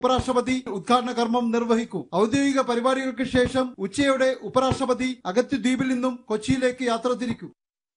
ഉപരാഷ്ട്രപതി ഉദ്ഘാടന കർമ്മം നിർവഹിക്കും ഔദ്യോഗിക പരിപാടികൾക്ക് ശേഷം ഉച്ചയോടെ ഉപരാഷ്ട്രപതി അഗത്തി ദ്വീപിൽ നിന്നും കൊച്ചിയിലേക്ക് യാത്ര തിരിക്കും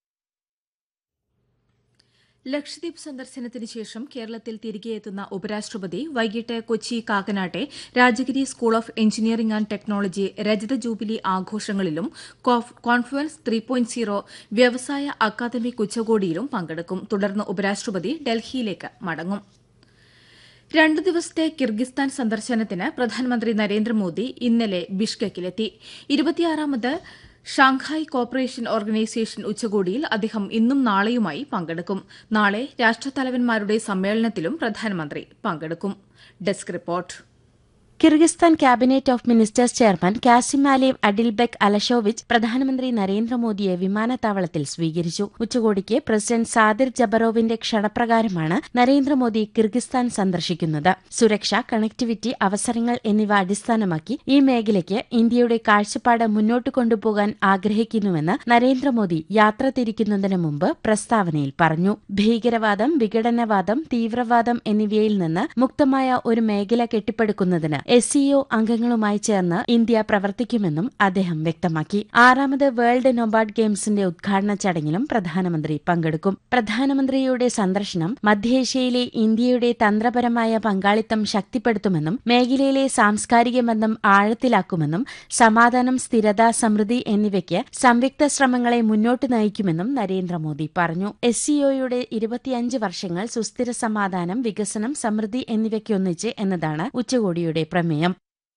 ലക്ഷദ്വീപ് സന്ദർശനത്തിന് ശേഷം കേരളത്തിൽ തിരികെ എത്തുന്ന ഉപരാഷ്ട്രപതി വൈകിട്ട് കൊച്ചി കാക്കനാട്ടെ Rajagiri school of engineering and technology രജത ജൂബിലി ആഘോഷങ്ങളിലും കോഫ്- കോൺഫ്ലുവൻസ് ത്രീ പോയിന്റ് സീറോ വ്യവസായ അക്കാദമിക് ഉച്ചകോടിയിലും പങ്കെടുക്കും തുടർന്ന് ഉപരാഷ്ട്രപതി ഡൽഹിയിലേക്ക് മടങ്ങും രണ്ടു ദിവസത്തെ കിർഗിസ്ഥാൻ സന്ദർശനത്തിന് പ്രധാനമന്ത്രി നരേന്ദ്രമോദി ഇന്നലെ ബിഷ്കെക്കിലെത്തി ഇരുപത്തിയാറാമത് ഷാങ്ഹായ് കോപ്പറേഷൻ ഓർഗനൈസേഷൻ ഉച്ചകോടിയിൽ അദ്ദേഹം ഇന്നും നാളെയുമായി പങ്കെടുക്കും നാളെ രാഷ്ട്രത്തലവന്മാരുടെ സമ്മേളനത്തിലും പ്രധാനമന്ത്രി പങ്കെടുക്കും desk report Kyrgyzstan cabinet of ministers chairman കാസിമാലേവ് അഡിൽബെക് അലഷോവിച്ച് പ്രധാനമന്ത്രി നരേന്ദ്രമോദിയെ വിമാനത്താവളത്തിൽ സ്വീകരിച്ചു ഉച്ചകോടിക്ക് പ്രസിഡന്റ് സാദിർ ജബറോവിന്റെ ക്ഷണപ്രകാരമാണ് നരേന്ദ്രമോദി കിർഗിസ്ഥാൻ സന്ദർശിക്കുന്നത് സുരക്ഷ കണക്ടിവിറ്റി അവസരങ്ങൾ എന്നിവ അടിസ്ഥാനമാക്കി ഈ മേഖലയ്ക്ക് ഇന്ത്യയുടെ കാഴ്ചപ്പാട് മുന്നോട്ട് കൊണ്ടുപോകാൻ ആഗ്രഹിക്കുന്നുവെന്ന് നരേന്ദ്രമോദി യാത്ര തിരിക്കുന്നതിന് മുമ്പ് പ്രസ്താവനയിൽ പറഞ്ഞു ഭീകരവാദം വിഘടനവാദം തീവ്രവാദം എന്നിവയിൽ നിന്ന് മുക്തമായ ഒരു മേഖല കെട്ടിപ്പടുക്കുന്നതിന് എസ് സിഒ അംഗങ്ങളുമായി ചേർന്ന് ഇന്ത്യ പ്രവർത്തിക്കുമെന്നും അദ്ദേഹം വ്യക്തമാക്കി ആറാമത് വേൾഡ് നൊബാർഡ് ഗെയിംസിന്റെ ഉദ്ഘാടന ചടങ്ങിലും പ്രധാനമന്ത്രി പങ്കെടുക്കും പ്രധാനമന്ത്രിയുടെ സന്ദർശനം മധ്യേഷ്യയിലെ ഇന്ത്യയുടെ തന്ത്രപരമായ പങ്കാളിത്തം ശക്തിപ്പെടുത്തുമെന്നും മേഖലയിലെ സാംസ്കാരിക ബന്ധം ആഴത്തിലാക്കുമെന്നും സമാധാനം സ്ഥിരത സമൃദ്ധി എന്നിവയ്ക്ക് സംയുക്ത ശ്രമങ്ങളെ മുന്നോട്ട് നയിക്കുമെന്നും നരേന്ദ്രമോദി പറഞ്ഞു എസ് സിഒയുടെ ഇരുപത്തിയഞ്ച് വർഷങ്ങൾ സുസ്ഥിര സമാധാനം വികസനം സമൃദ്ധി എന്നിവയ്ക്കൊന്നിച്ച് എന്നതാണ് ഉച്ചകോടിയുടെ പ്രമേയം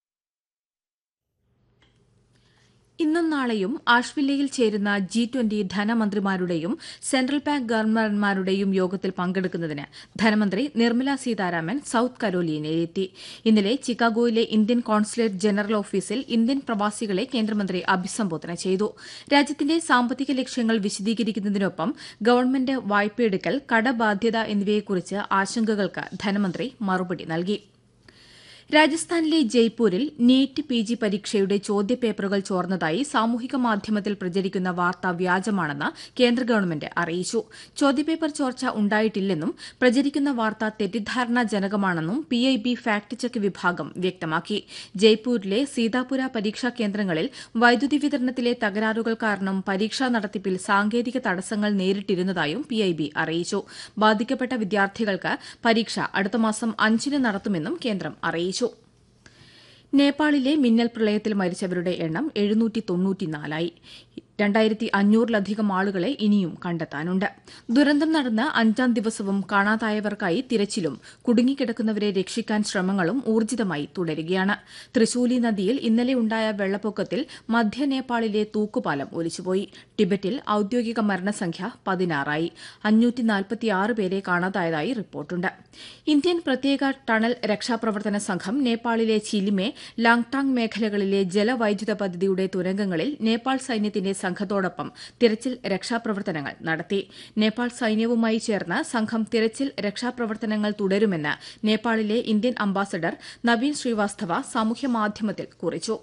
ഇന്നും നാളെയും ആഷ്വില്ലയിൽ ചേരുന്ന ജി ട്വന്റി ധനമന്ത്രിമാരുടെയും സെൻട്രൽ ബാങ്ക് ഗവർണർമാരുടെയും യോഗത്തിൽ പങ്കെടുക്കുന്നതിന് ധനമന്ത്രി നിർമ്മല സീതാരാമൻ സൌത്ത് കരോലിയയിലെത്തി ഇന്നലെ ചിക്കാഗോയിലെ ഇന്ത്യൻ കോൺസുലേറ്റ് ജനറൽ ഓഫീസിൽ ഇന്ത്യൻ പ്രവാസികളെ കേന്ദ്രമന്ത്രി അഭിസംബോധന ചെയ്തു രാജ്യത്തിന്റെ സാമ്പത്തിക ലക്ഷ്യങ്ങൾ വിശദീകരിക്കുന്നതിനൊപ്പം ഗവൺമെന്റ് വായ്പയെടുക്കൽ കടബാധ്യത എന്നിവയെക്കുറിച്ച് ആശങ്കകൾക്ക് ധനമന്ത്രി മറുപടി നൽകി രാജസ്ഥാനിലെ ജയ്പൂരിൽ നീറ്റ് പി ജി പരീക്ഷയുടെ ചോദ്യപേപ്പറുകൾ ചോർന്നതായി സാമൂഹിക മാധ്യമത്തിൽ പ്രചരിക്കുന്ന വാർത്ത വ്യാജമാണെന്ന് കേന്ദ്ര ഗവൺമെന്റ് അറിയിച്ചു ചോദ്യപേപ്പർ ചോർച്ച ഉണ്ടായിട്ടില്ലെന്നും പ്രചരിക്കുന്ന വാർത്ത തെറ്റിദ്ധാരണാജനകമാണെന്നും P I B fact check വിഭാഗം വ്യക്തമാക്കി ജയ്പൂരിലെ സീതാപുര പരീക്ഷാ കേന്ദ്രങ്ങളിൽ വൈദ്യുതി വിതരണത്തിലെ തകരാറുകൾ കാരണം പരീക്ഷാ നടത്തിപ്പിൽ സാങ്കേതിക തടസ്സങ്ങൾ നേരിട്ടിരുന്നതായും പി ഐ ബി അറിയിച്ചു ബാധിക്കപ്പെട്ട വിദ്യാർത്ഥികൾക്ക് പരീക്ഷ അടുത്ത മാസം അഞ്ചിന് നടത്തുമെന്നും കേന്ദ്രം അറിയിച്ചു നേപ്പാളിലെ മിന്നൽ പ്രളയത്തിൽ മരിച്ചവരുടെ എണ്ണം എഴുന്നൂറ്റി തൊണ്ണൂറ്റിനാലായി രണ്ടായിരത്തി അഞ്ഞൂറിലധികം ആളുകളെ ഇനിയും കണ്ടെത്താനുണ്ട് ദുരന്തം നടന്ന അഞ്ചാം ദിവസവും കാണാതായവർക്കായി തിരച്ചിലും കുടുങ്ങിക്കിടക്കുന്നവരെ രക്ഷിക്കാൻ ശ്രമങ്ങളും ഊർജിതമായി തുടരുകയാണ് തൃശൂലി നദിയിൽ ഇന്നലെ ഉണ്ടായ വെള്ളപ്പൊക്കത്തിൽ മധ്യ നേപ്പാളിലെ തൂക്കുപാലം ഒലിച്ചുപോയി ടിബറ്റിൽ ഔദ്യോഗിക മരണസംഖ്യ പതിനാറായി അഞ്ഞൂറ്റി നാൽപ്പത്തിയാറ് പേരെ കാണാതായതായി റിപ്പോർട്ടുണ്ട് ഇന്ത്യൻ പ്രത്യേക ടണൽ രക്ഷാപ്രവർത്തന സംഘം നേപ്പാളിലെ ചിലിമെ ലാങ്ടാങ് മേഖലകളിലെ ജലവൈദ്യുത പദ്ധതിയുടെ തുരങ്കങ്ങളിൽ നേപ്പാൾ സൈന്യത്തിന്റെ സംഘത്തോടൊപ്പം തിരച്ചിൽ രക്ഷാപ്രവർത്തനങ്ങൾ നടത്തി നേപ്പാൾ സൈന്യവുമായി ചേർന്ന് സംഘം തിരച്ചിൽ രക്ഷാപ്രവർത്തനങ്ങൾ തുടരുമെന്ന് നേപ്പാളിലെ ഇന്ത്യൻ അംബാസഡർ നവീൻ ശ്രീവാസ്തവ സാമൂഹ്യമാധ്യമത്തിൽ കുറിച്ചു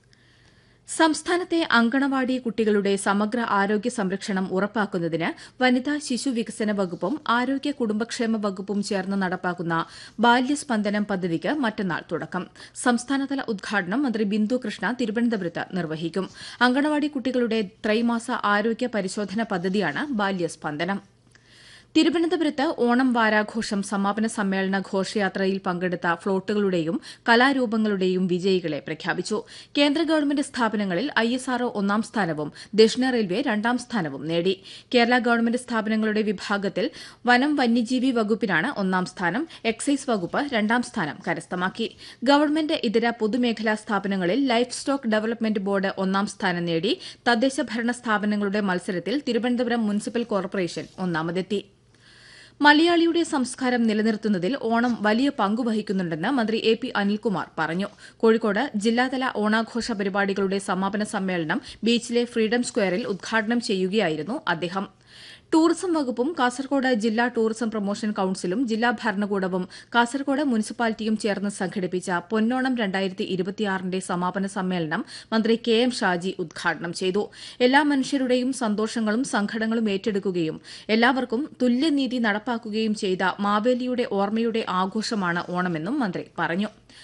സംസ്ഥാനത്തെ അങ്കണവാടി കുട്ടികളുടെ സമഗ്ര ആരോഗ്യ സംരക്ഷണം ഉറപ്പാക്കുന്നതിന് വനിതാ ശിശു വികസന വകുപ്പും ആരോഗ്യ കുടുംബക്ഷേമ വകുപ്പും ചേർന്ന് നടപ്പാക്കുന്ന ബാല്യസ്പന്ദനം പദ്ധതിക്ക് മറ്റന്നാൾ തുടക്കം സംസ്ഥാനതല ഉദ്ഘാടനം മന്ത്രി ബിന്ദു കൃഷ്ണ തിരുവനന്തപുരത്ത് നിർവഹിക്കും അങ്കണവാടി കുട്ടികളുടെ ത്രൈമാസ ആരോഗ്യ പരിശോധന പദ്ധതിയാണ് ബാല്യസ്പന്ദനം തിരുവനന്തപുരത്ത് ഓണം വാരാഘോഷം സമാപന സമ്മേളന ഘോഷയാത്രയിൽ പങ്കെടുത്ത ഫ്ളോട്ടുകളുടെയും കലാരൂപങ്ങളുടെയും വിജയികളെ പ്രഖ്യാപിച്ചു കേന്ദ്ര ഗവൺമെന്റ് സ്ഥാപനങ്ങളിൽ ഐഎസ്ആർഒ ഒന്നാം സ്ഥാനവും ദക്ഷിണ റെയിൽവേ രണ്ടാം സ്ഥാനവും നേടി കേരള ഗവൺമെന്റ് സ്ഥാപനങ്ങളുടെ വിഭാഗത്തിൽ വനം വന്യജീവി വകുപ്പിനാണ് ഒന്നാം സ്ഥാനം എക്സൈസ് വകുപ്പ് രണ്ടാം സ്ഥാനം കരസ്ഥമാക്കി ഗവൺമെന്റ് ഇതര പൊതുമേഖലാ സ്ഥാപനങ്ങളിൽ ലൈഫ് സ്റ്റോക്ക് ഡെവലപ്മെന്റ് ബോർഡ് ഒന്നാം സ്ഥാനം നേടി തദ്ദേശ ഭരണ സ്ഥാപനങ്ങളുടെ മത്സരത്തിൽ തിരുവനന്തപുരം മുനിസിപ്പൽ കോർപ്പറേഷൻ ഒന്നാമതെത്തി മലയാളിയുടെ സംസ്കാരം നിലനിർത്തുന്നതിൽ ഓണം വലിയ പങ്ക് വഹിക്കുന്നുണ്ടെന്ന് മന്ത്രി എ പി അനിൽകുമാർ പറഞ്ഞു കോഴിക്കോട് ജില്ലാതല ഓണാഘോഷ പരിപാടികളുടെ സമാപന സമ്മേളനം ബീച്ചിലെ ഫ്രീഡം സ്ക്വയറിൽ ഉദ്ഘാടനം ചെയ്യുകയായിരുന്നു അദ്ദേഹം ടൂറിസം വകുപ്പും കാസർകോട് ജില്ലാ ടൂറിസം പ്രൊമോഷൻ കൌൺസിലും ജില്ലാ ഭരണകൂടവും കാസർകോട് മുനിസിപ്പാലിറ്റിയും ചേർന്ന് സംഘടിപ്പിച്ച പൊന്നോണം രണ്ടായിരത്തി ഇരുപത്തിയാറിന്റെ സമാപന സമ്മേളനം മന്ത്രി കെ എം ഷാജി ഉദ്ഘാടനം ചെയ്തു എല്ലാ മനുഷ്യരുടെയും സന്തോഷങ്ങളും സങ്കടങ്ങളും ഏറ്റെടുക്കുകയും എല്ലാവർക്കും തുല്യനീതി നടപ്പാക്കുകയും ചെയ്ത മാവേലിയുടെ ഓർമ്മയുടെ ആഘോഷമാണ് ഓണമെന്നും മന്ത്രി പറഞ്ഞു